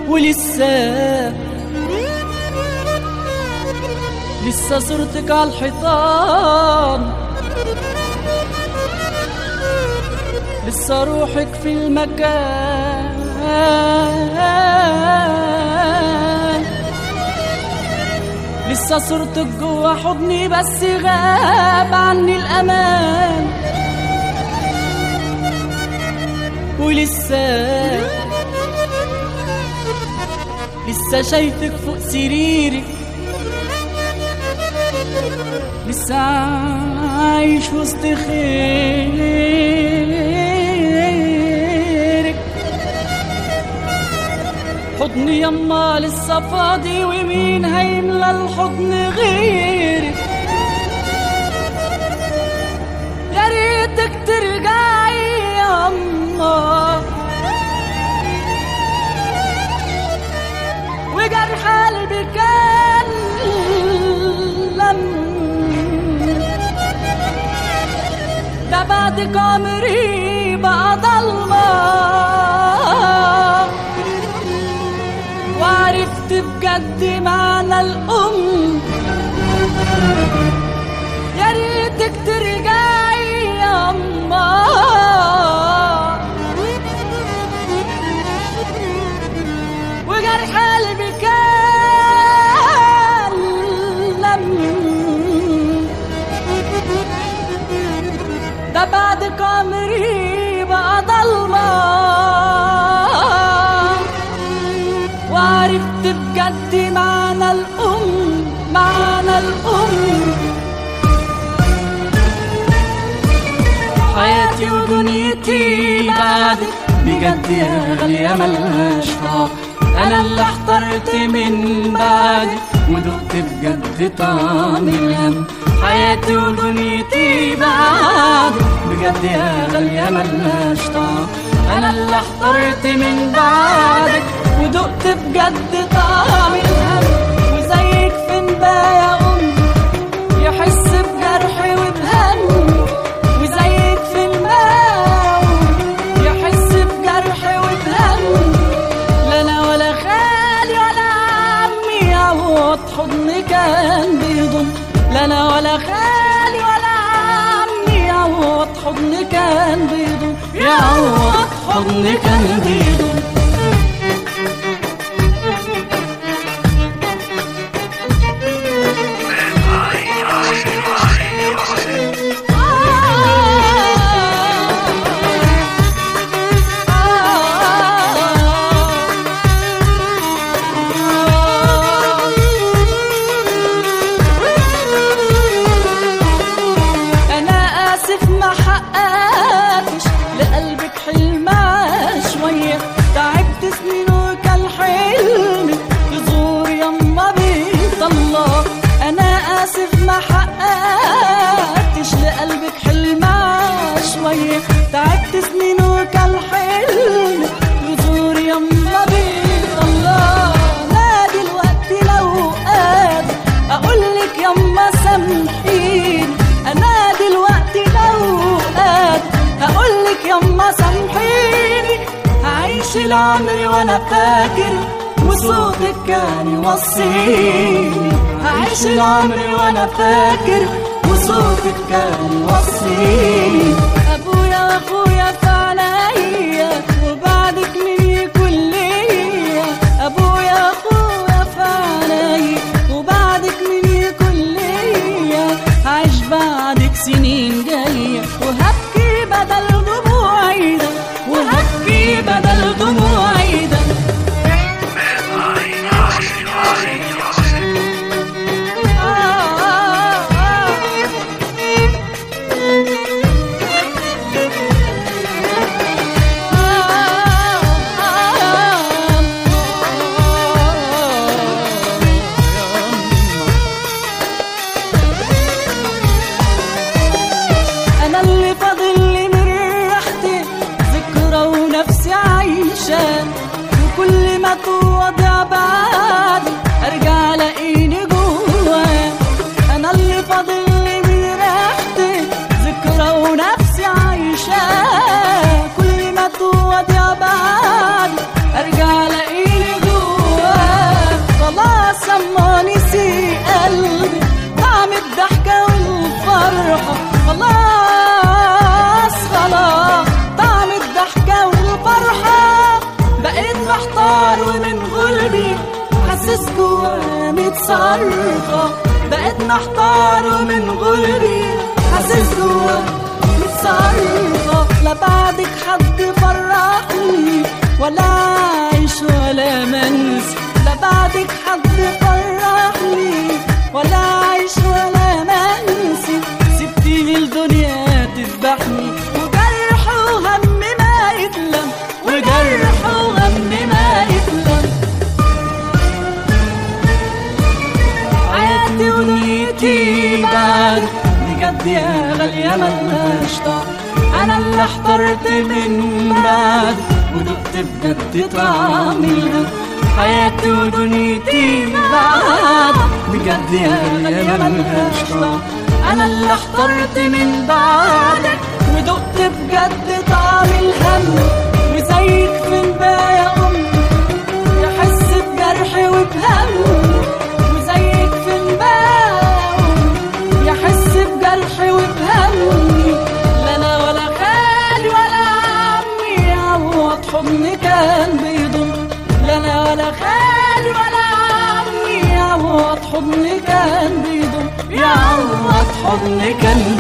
ولسه لسه صورتك على الحيطان لسه روحك في المكان لسه صورتك جوا حضني بس غاب عني الأمان ولسه لسه شايفك فوق سريري لسه عايش وسط خيرك حضني يما لسه فاضي ومين هيملى الحضن غيرك يا ريتك ترجعي يما وجرح قلبي كان لم ده بعدك عمري بقى ضلمة وعرفت بجد معنى الأم يا ريتك ترجعي يما وجرح قلبي كان لم ده بعدك عمري بقى ضلمة وعرفت بجد معنى الأم معنى الأم حياتي ودنيتي بعدك بجد يا غالية ملهاش طاق أنا اللي احترت من بعدك ودقت بجد طعم الهم حياتي ودنيتي بعدك بجد يا غالية ملهاش طاق أنا اللي احترت من بعدك ودقت بجد طعم الهم وزيك فين بقى يا أم يحس بجرحي وبهمي وزيك في الماء يحس بجرحي وبهمي لا انا ولا خالي ولا عمي يعوض حضني كان بيضم لا انا ولا خالي ولا عمي يعوض حضني كان بيضم يعوض حضني كان بيضم أنا آسف ما حققتش لقلبك حلم شوية تعبت سنين وكان حلمي يزور يما بيت الله أنا آسف ما حققتش لقلبك حلم شوية تعبت سنين وكان حلمي يزور يما بيت الله أنا دلوقتي لو قادر أقولك يما سامحيني أنا دلوقتي لو قادر هقولك يما سامحيني هعيش العمر وأنا فاكر وصوتك كان يوصيني هعيش العمر وأنا فاكر وصوتك كان يوصيني أبويا وأخويا في عليا وبعدك مين يكون ليا أبويا وأخويا في عليا وبعدك مين يكون ليا هعيش بعدك سنين جاية وهبكي بدل دموعي ده وهبكي بدل دموعي ده آه آه انا اللي فاضل لي من ريحتي ذكرى ونفسي عايشه وكل ما توضع بعد ارجع الاقيني جوا انا اللي فاضل لي من ريحتي ذكرى ونفسي عايشه كل ما توضع بعد ارجع الاقيني جوا محتار ومن غلبي حاسس جوايا متصرفة بقيت محتار ومن غلبي حاسس جوايا متصرفة لا بعدك حد فرحني ولا عايش ولا منسي لا بعدك حد فرحني ولا عايش ولا منسي سبتيني الدنيا تذبحني وجرح وهم ما يتلم وجرح وهم ما يتلم حياتي ودنيتي بعد بجد يا غالية ملهاش طعم أنا اللي احترت من بعد ودقت بجد طعم الهم حياتي ودنيتي بعد بجد يا غالية ملهاش طعم أنا اللي احترت من بعدك ودقت بجد طعم الهم وزيك فين بقى يا أمي يحس بجرحي وبهمي وزيك في الباو يحس بجرحي وبهمي لا انا ولا خالي ولا عمي عوض حضني كان بيضم لا انا ولا خالي ولا عمي عوض حضني كان بيضم يعوض حضني كان